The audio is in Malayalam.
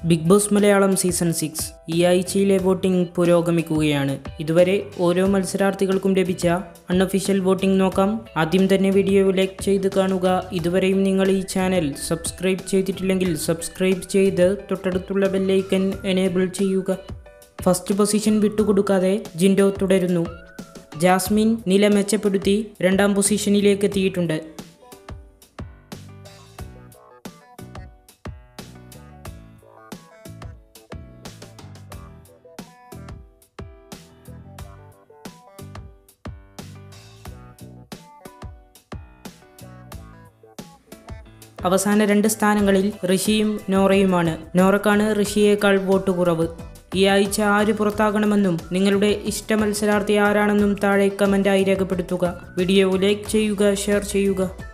big boss Malayalam season six ഈ ആഴ്ചയിലെ വോട്ടിംഗ് പുരോഗമിക്കുകയാണ് ഇതുവരെ ഓരോ മത്സരാർത്ഥികൾക്കും ലഭിച്ച അൺഒഫീഷ്യൽ വോട്ടിംഗ് നോക്കാം ആദ്യം തന്നെ വീഡിയോ ലൈക്ക് ചെയ്ത് കാണുക ഇതുവരെയും നിങ്ങൾ ഈ ചാനൽ സബ്സ്ക്രൈബ് ചെയ്തിട്ടില്ലെങ്കിൽ സബ്സ്ക്രൈബ് ചെയ്ത് തൊട്ടടുത്തുള്ള ബെല്ലൈക്കൻ എനേബിൾ ചെയ്യുക ഫസ്റ്റ് പൊസിഷൻ വിട്ടുകൊടുക്കാതെ ജിൻഡോ തുടരുന്നു ജാസ്മിൻ നില മെച്ചപ്പെടുത്തി രണ്ടാം പൊസിഷനിലേക്ക് എത്തിയിട്ടുണ്ട് അവസാന രണ്ട് സ്ഥാനങ്ങളിൽ ഋഷിയും നോറയുമാണ് നോറക്കാണ് ഋഷിയേക്കാൾ വോട്ട് കുറവ് ഈ ആഴ്ച ആര് പുറത്താകണമെന്നും നിങ്ങളുടെ ഇഷ്ട മത്സരാർത്ഥി ആരാണെന്നും താഴെ കമൻ്റായി രേഖപ്പെടുത്തുക വീഡിയോ ലൈക്ക് ചെയ്യുക ഷെയർ ചെയ്യുക